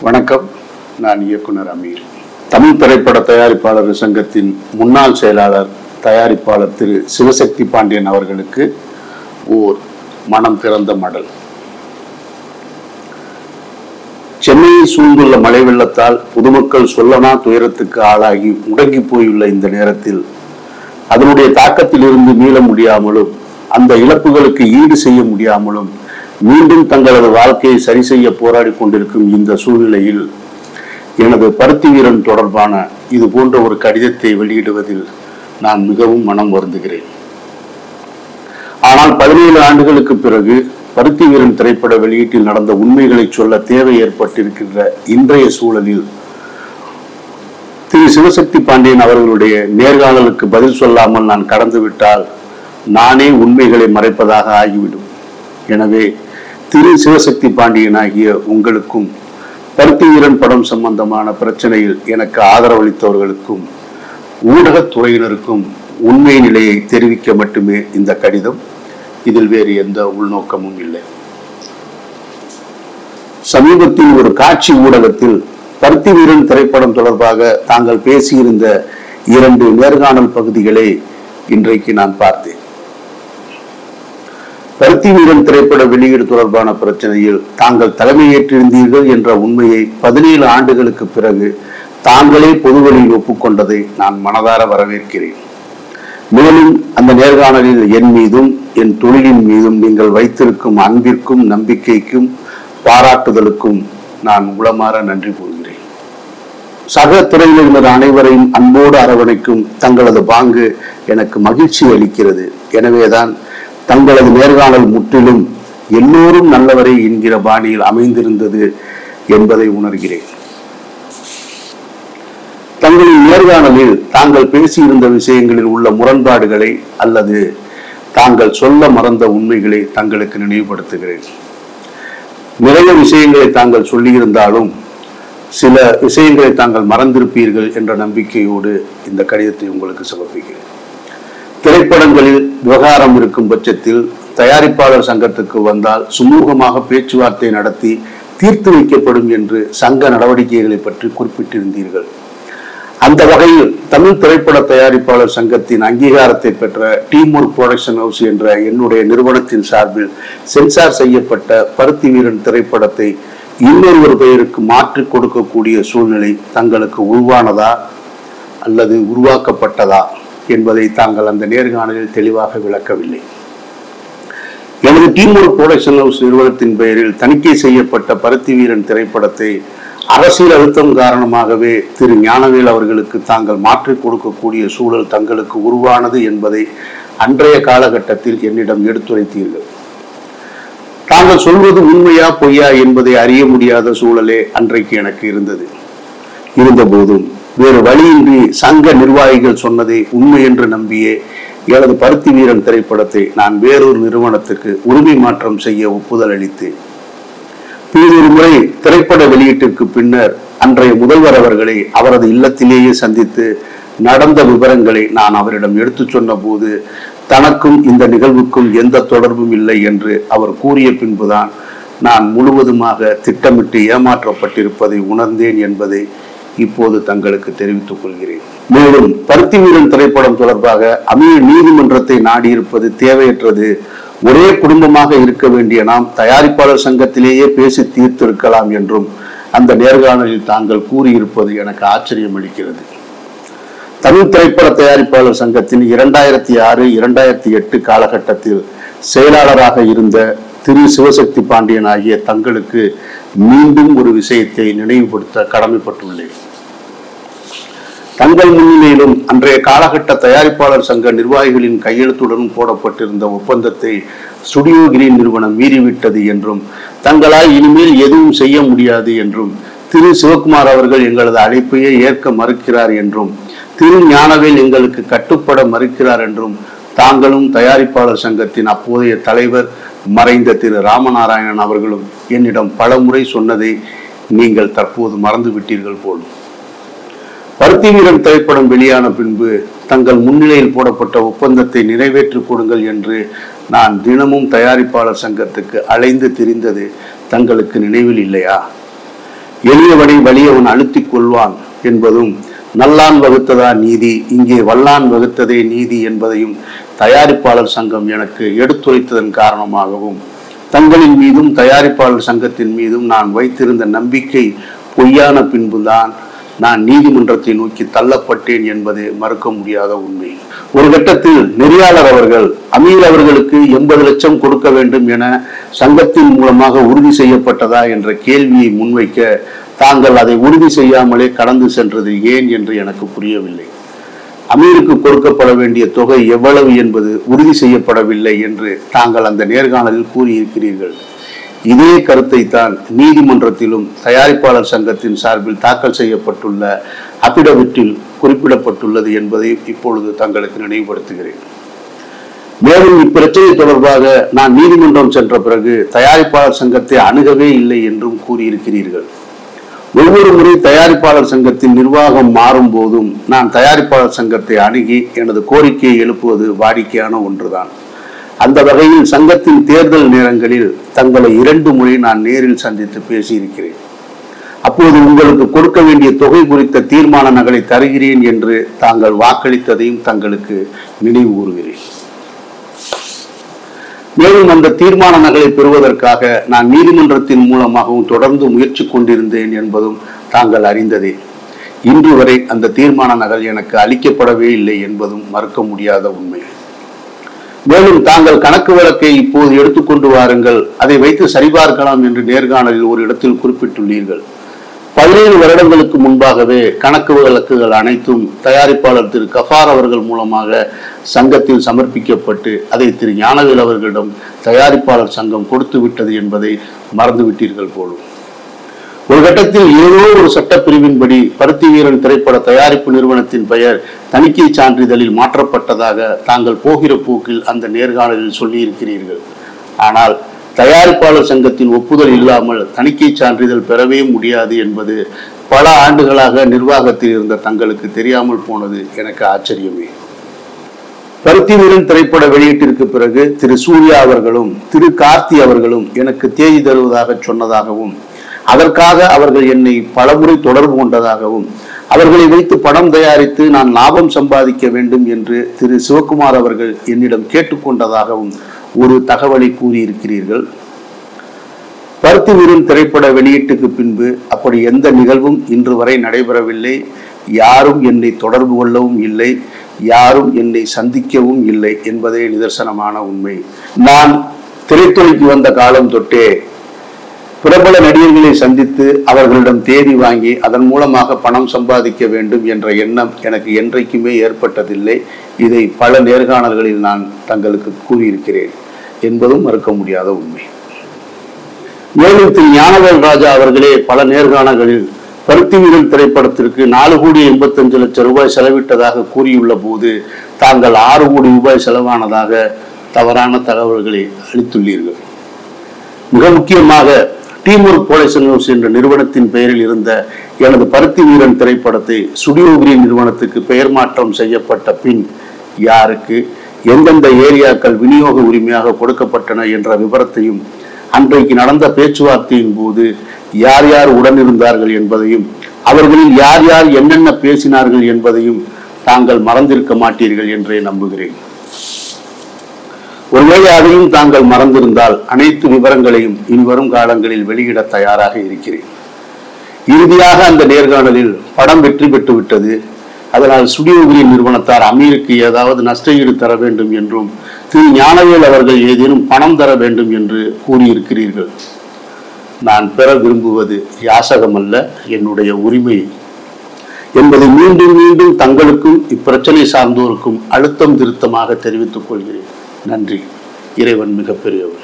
வணக்கம் நான் இயக்குனர் அமீர் தமிழ் திரைப்பட தயாரிப்பாளர் சங்கத்தின் முன்னாள் செயலாளர் தயாரிப்பாளர் திரு சிவசக்தி பாண்டியன் அவர்களுக்கு ஓர் மனம் திறந்த மடல் சென்னையை சூழ்ந்துள்ள மழை வெள்ளத்தால் பொதுமக்கள் சொல்லனா துயரத்துக்கு ஆளாகி முடங்கி போயுள்ள இந்த நேரத்தில் அதனுடைய தாக்கத்தில் இருந்து மீள முடியாமலும் அந்த இழப்புகளுக்கு ஈடு செய்ய முடியாமலும் மீண்டும் தங்களது வாழ்க்கையை சரி செய்ய போராடி கொண்டிருக்கும் இந்த சூழ்நிலையில் எனது பருத்தி வீரன் தொடர்பான இது போன்ற ஒரு கடிதத்தை வெளியிடுவதில் நான் மிகவும் மனம் வருந்துகிறேன் ஆனால் பதினேழு ஆண்டுகளுக்கு பிறகு பருத்தி வீரன் திரைப்பட வெளியீட்டில் நடந்த உண்மைகளை சொல்ல தேவை ஏற்பட்டிருக்கின்ற இன்றைய சூழலில் திரு சிவசக்தி பாண்டியன் அவர்களுடைய நேர்காணலுக்கு பதில் சொல்லாமல் நான் கடந்துவிட்டால் நானே உண்மைகளை மறைப்பதாக ஆகிவிடும் எனவே திரு சிவசக்தி பாண்டியன் ஆகிய உங்களுக்கும் பருத்தி வீரன் படம் சம்பந்தமான பிரச்சனையில் எனக்கு ஆதரவளித்தவர்களுக்கும் ஊடகத்துறையினருக்கும் உண்மை நிலையை தெரிவிக்க மட்டுமே இந்த கடிதம் இதில் வேறு எந்த உள்நோக்கமும் இல்லை சமீபத்தில் ஒரு காட்சி ஊடகத்தில் பருத்தி வீரன் திரைப்படம் தொடர்பாக தாங்கள் பேசியிருந்த இரண்டு நேர்காணல் பகுதிகளை இன்றைக்கு நான் பார்த்தேன் பருத்தி வீரன் திரைப்பட வெளியீடு தொடர்பான பிரச்சனையில் தாங்கள் தலைமையேற்றிருந்தீர்கள் என்ற உண்மையை பதினேழு ஆண்டுகளுக்கு பிறகு தாங்களே பொதுவெளியில் ஒப்புக்கொண்டதை நான் மனதார வரவேற்கிறேன் மேலும் அந்த நேர்காணலில் என் மீதும் என் தொழிலின் மீதும் நீங்கள் வைத்திருக்கும் அன்பிற்கும் நம்பிக்கைக்கும் பாராட்டுதலுக்கும் நான் உளமாற நன்றி கூறுகிறேன் சக துறையினர் அனைவரையும் அன்போடு அரவணைக்கும் தங்களது பாங்கு எனக்கு மகிழ்ச்சி அளிக்கிறது எனவேதான் தங்களது நேர்காணல் முற்றிலும் எல்லோரும் நல்லவரை என்கிற பாணியில் அமைந்திருந்தது என்பதை உணர்கிறேன் தங்களின் நேர்காணலில் தாங்கள் பேசியிருந்த விஷயங்களில் உள்ள முரண்பாடுகளை அல்லது தாங்கள் சொல்ல மறந்த உண்மைகளை தங்களுக்கு நினைவுபடுத்துகிறேன் நிறைய விஷயங்களை தாங்கள் சொல்லியிருந்தாலும் சில விஷயங்களை தாங்கள் மறந்திருப்பீர்கள் என்ற நம்பிக்கையோடு இந்த கடிதத்தை உங்களுக்கு சமர்ப்பிக்கிறேன் திரைப்படங்களில் விவகாரம் இருக்கும் பட்சத்தில் தயாரிப்பாளர் சங்கத்துக்கு வந்தால் சுமூகமாக பேச்சுவார்த்தை நடத்தி தீர்த்து வைக்கப்படும் என்று சங்க நடவடிக்கைகளை பற்றி குறிப்பிட்டிருந்தீர்கள் அந்த வகையில் தமிழ் திரைப்பட தயாரிப்பாளர் சங்கத்தின் அங்கீகாரத்தை பெற்ற டீம் ஒர்க் ப்ரொடக்ஷன் ஹவுஸ் என்ற என்னுடைய நிறுவனத்தின் சார்பில் சென்சார் செய்யப்பட்ட பருத்தி வீரன் திரைப்படத்தை இன்னொருவர் பெயருக்கு மாற்றிக் கொடுக்கக்கூடிய சூழ்நிலை தங்களுக்கு உருவானதா அல்லது உருவாக்கப்பட்டதா என்பதை தாங்கள் அந்த நேர்காணலில் தெளிவாக விளக்கவில்லை எனது டீம் ஒர்க் ப்ரொடக்ஷன் ஹவுஸ் நிறுவனத்தின் பெயரில் தணிக்கை செய்யப்பட்ட பருத்தி வீரன் திரைப்படத்தை அரசியல் அழுத்தம் காரணமாகவே திரு ஞானவேல் அவர்களுக்கு தாங்கள் மாற்றிக் கொடுக்கக்கூடிய சூழல் தங்களுக்கு உருவானது என்பதை அன்றைய காலகட்டத்தில் என்னிடம் எடுத்துரைத்தீர்கள் தாங்கள் சொல்வது உண்மையா பொய்யா என்பதை அறிய முடியாத சூழலே அன்றைக்கு எனக்கு இருந்தது இருந்தபோதும் வேறு வழியின்றி சங்க நிர்வாகிகள் சொன்னதை உண்மை என்று நம்பியே எனது பருத்தி வீரன் திரைப்படத்தை நான் வேறொரு நிறுவனத்துக்கு உரிமை மாற்றம் செய்ய ஒப்புதல் அளித்தேன் பின்னொரு முறை திரைப்பட வெளியீட்டிற்கு பின்னர் அன்றைய முதல்வர் அவர்களை அவரது இல்லத்திலேயே சந்தித்து நடந்த விவரங்களை நான் அவரிடம் எடுத்துச் சொன்ன போது தனக்கும் இந்த நிகழ்வுக்கும் எந்த தொடர்பும் இல்லை என்று அவர் கூறிய பின்புதான் நான் முழுவதுமாக திட்டமிட்டு ஏமாற்றப்பட்டிருப்பதை உணர்ந்தேன் என்பதை இப்போது தங்களுக்கு தெரிவித்துக் கொள்கிறேன் மேலும் பருத்தி வீரன் திரைப்படம் தொடர்பாக அமீர் நீதிமன்றத்தை நாடியிருப்பது தேவையற்றது ஒரே குடும்பமாக இருக்க வேண்டிய நாம் தயாரிப்பாளர் சங்கத்திலேயே பேசி தீர்த்திருக்கலாம் என்றும் அந்த நேர்காணலில் தாங்கள் கூறியிருப்பது எனக்கு ஆச்சரியம் அளிக்கிறது தமிழ் திரைப்பட தயாரிப்பாளர் சங்கத்தின் இரண்டாயிரத்தி ஆறு இரண்டாயிரத்தி எட்டு காலகட்டத்தில் செயலாளராக இருந்த திரு சிவசக்தி பாண்டியன் ஆகிய தங்களுக்கு மீண்டும் ஒரு விஷயத்தை நினைவுபடுத்த கடமைப்பட்டுள்ளேன் தங்கள் முன்னிலையிலும் அன்றைய காலகட்ட தயாரிப்பாளர் சங்க நிர்வாகிகளின் கையெழுத்துடன் போடப்பட்டிருந்த ஒப்பந்தத்தை ஸ்டுடியோ கிரீன் நிறுவனம் மீறிவிட்டது என்றும் தங்களால் இனிமேல் எதுவும் செய்ய முடியாது என்றும் திரு சிவகுமார் அவர்கள் எங்களது அழைப்பையே ஏற்க மறுக்கிறார் என்றும் திரு ஞானவேல் எங்களுக்கு கட்டுப்பட மறுக்கிறார் என்றும் தாங்களும் தயாரிப்பாளர் சங்கத்தின் அப்போதைய தலைவர் மறைந்த திரு ராமநாராயணன் அவர்களும் என்னிடம் பலமுறை சொன்னதை நீங்கள் தற்போது மறந்து விட்டீர்கள் போலும் பருத்தி வீரன் திரைப்படம் வெளியான பின்பு தங்கள் முன்னிலையில் போடப்பட்ட ஒப்பந்தத்தை நிறைவேற்றிக் கொடுங்கள் என்று நான் தினமும் தயாரிப்பாளர் சங்கத்துக்கு அலைந்து திரிந்தது தங்களுக்கு நினைவில் இல்லையா எளியவனை வலியவன் அழுத்திக் கொள்வான் என்பதும் நல்லான் வகுத்ததா நீதி இங்கே வல்லான் வகுத்ததே நீதி என்பதையும் தயாரிப்பாளர் சங்கம் எனக்கு எடுத்துரைத்ததன் காரணமாகவும் தங்களின் மீதும் தயாரிப்பாளர் சங்கத்தின் மீதும் நான் வைத்திருந்த நம்பிக்கை பொய்யான பின்புதான் நான் நீதிமன்றத்தை நோக்கி தள்ளப்பட்டேன் என்பது மறுக்க முடியாத உண்மை ஒரு கட்டத்தில் நெறியாளர் அவர்கள் அமீர் அவர்களுக்கு எண்பது லட்சம் கொடுக்க வேண்டும் என சங்கத்தின் மூலமாக உறுதி செய்யப்பட்டதா என்ற கேள்வியை முன்வைக்க தாங்கள் அதை உறுதி செய்யாமலே கடந்து சென்றது ஏன் என்று எனக்கு புரியவில்லை அமீருக்கு கொடுக்கப்பட வேண்டிய தொகை எவ்வளவு என்பது உறுதி செய்யப்படவில்லை என்று தாங்கள் அந்த நேர்காணலில் கூறியிருக்கிறீர்கள் இதே கருத்தை தான் நீதிமன்றத்திலும் தயாரிப்பாளர் சங்கத்தின் சார்பில் தாக்கல் செய்யப்பட்டுள்ள அபிடவிட்டில் குறிப்பிடப்பட்டுள்ளது என்பதை இப்பொழுது தங்களுக்கு நினைவுபடுத்துகிறேன் மேலும் இப்பிரச்சனை தொடர்பாக நான் நீதிமன்றம் சென்ற பிறகு தயாரிப்பாளர் சங்கத்தை அணுகவே இல்லை என்றும் கூறியிருக்கிறீர்கள் ஒவ்வொரு முறை தயாரிப்பாளர் சங்கத்தின் நிர்வாகம் மாறும் போதும் நான் தயாரிப்பாளர் சங்கத்தை அணுகி எனது கோரிக்கையை எழுப்புவது வாடிக்கையான ஒன்றுதான் அந்த வகையில் சங்கத்தின் தேர்தல் நேரங்களில் தங்களை இரண்டு முறை நான் நேரில் சந்தித்து பேசியிருக்கிறேன் அப்போது உங்களுக்கு கொடுக்க வேண்டிய தொகை குறித்த தீர்மான நகலை தருகிறேன் என்று தாங்கள் வாக்களித்ததையும் தங்களுக்கு நினைவு கூறுகிறேன் மேலும் அந்த தீர்மான நகலை பெறுவதற்காக நான் நீதிமன்றத்தின் மூலமாகவும் தொடர்ந்து முயற்சி கொண்டிருந்தேன் என்பதும் தாங்கள் அறிந்ததே இன்று வரை அந்த தீர்மான நகல் எனக்கு அளிக்கப்படவே இல்லை என்பதும் மறுக்க முடியாத உண்மை மேலும் தாங்கள் கணக்கு வழக்கை இப்போது எடுத்துக்கொண்டு வாருங்கள் அதை வைத்து சரிபார்க்கலாம் என்று நேர்காணலில் ஒரு இடத்தில் குறிப்பிட்டுள்ளீர்கள் பதினேழு வருடங்களுக்கு முன்பாகவே கணக்கு வழக்குகள் அனைத்தும் தயாரிப்பாளர் திரு கஃபார் அவர்கள் மூலமாக சங்கத்தில் சமர்ப்பிக்கப்பட்டு அதை திரு ஞானவேல் அவர்களிடம் தயாரிப்பாளர் சங்கம் கொடுத்து விட்டது என்பதை மறந்துவிட்டீர்கள் போலும் ஒரு கட்டத்தில் ஏதோ ஒரு சட்டப்பிரிவின்படி பருத்தி வீரன் திரைப்பட தயாரிப்பு நிறுவனத்தின் பெயர் தணிக்கை சான்றிதழில் மாற்றப்பட்டதாக தாங்கள் போகிற போக்கில் அந்த நேர்காணலில் சொல்லியிருக்கிறீர்கள் ஆனால் தயாரிப்பாளர் சங்கத்தின் ஒப்புதல் இல்லாமல் தணிக்கை சான்றிதழ் பெறவே முடியாது என்பது பல ஆண்டுகளாக நிர்வாகத்தில் இருந்த தங்களுக்கு தெரியாமல் போனது எனக்கு ஆச்சரியமே பருத்தி வீரன் திரைப்பட வெளியீட்டிற்கு பிறகு திரு சூர்யா அவர்களும் திரு கார்த்தி அவர்களும் எனக்கு தேதி தருவதாக சொன்னதாகவும் அதற்காக அவர்கள் என்னை பலமுறை தொடர்பு கொண்டதாகவும் அவர்களை வைத்து படம் தயாரித்து நான் லாபம் சம்பாதிக்க வேண்டும் என்று திரு சிவகுமார் அவர்கள் என்னிடம் கேட்டுக்கொண்டதாகவும் ஒரு தகவலை கூறியிருக்கிறீர்கள் பருத்தி வீரன் திரைப்பட வெளியீட்டுக்கு பின்பு அப்படி எந்த நிகழ்வும் இன்று வரை நடைபெறவில்லை யாரும் என்னை தொடர்பு கொள்ளவும் இல்லை யாரும் என்னை சந்திக்கவும் இல்லை என்பதே நிதர்சனமான உண்மை நான் திரைத்துறைக்கு வந்த காலம் தொட்டே பிரபல நடிகர்களை சந்தித்து அவர்களிடம் தேதி வாங்கி அதன் மூலமாக பணம் சம்பாதிக்க வேண்டும் என்ற எண்ணம் எனக்கு என்றைக்குமே ஏற்பட்டதில்லை இதை பல நேர்காணல்களில் நான் தங்களுக்கு கூறியிருக்கிறேன் என்பதும் மறுக்க முடியாத உண்மை மேலும் திரு ஞானவேல் ராஜா அவர்களே பல நேர்காணல்களில் பருத்தி வீரன் திரைப்படத்திற்கு நாலு கோடி எண்பத்தஞ்சு லட்சம் ரூபாய் செலவிட்டதாக கூறியுள்ள போது தாங்கள் ஆறு கோடி ரூபாய் செலவானதாக தவறான தகவல்களை அளித்துள்ளீர்கள் மிக முக்கியமாக டீம் ஒர்க் ப்ரொடக்ஷன் ஹவுஸ் என்ற நிறுவனத்தின் பெயரில் இருந்த எனது பருத்தி வீரன் திரைப்படத்தை ஸ்டுடியோ கிரீன் நிறுவனத்துக்கு பெயர் மாற்றம் செய்யப்பட்ட பின் யாருக்கு எந்தெந்த ஏரியாக்கள் விநியோக உரிமையாக கொடுக்கப்பட்டன என்ற விவரத்தையும் அன்றைக்கு நடந்த பேச்சுவார்த்தையின் போது யார் யார் உடன் இருந்தார்கள் என்பதையும் அவர்களில் யார் யார் என்னென்ன பேசினார்கள் என்பதையும் தாங்கள் மறந்திருக்க மாட்டீர்கள் என்றே நம்புகிறேன் ஒருவேளை அதையும் தாங்கள் மறந்திருந்தால் அனைத்து விவரங்களையும் இனிவரும் காலங்களில் வெளியிட தயாராக இருக்கிறேன் இறுதியாக அந்த நேர்காணலில் படம் வெற்றி பெற்று விட்டது அதனால் ஸ்டுடியோ கிரீன் நிறுவனத்தார் அமீருக்கு ஏதாவது நஷ்டஈடு தர வேண்டும் என்றும் திரு ஞானவேல் அவர்கள் ஏதேனும் பணம் தர வேண்டும் என்று கூறியிருக்கிறீர்கள் நான் பெற விரும்புவது யாசகமல்ல என்னுடைய உரிமை என்பதை மீண்டும் மீண்டும் தங்களுக்கும் இப்பிரச்சனை சார்ந்தோருக்கும் அழுத்தம் திருத்தமாக தெரிவித்துக் கொள்கிறேன் நன்றி இறைவன் மிகப்பெரியவர்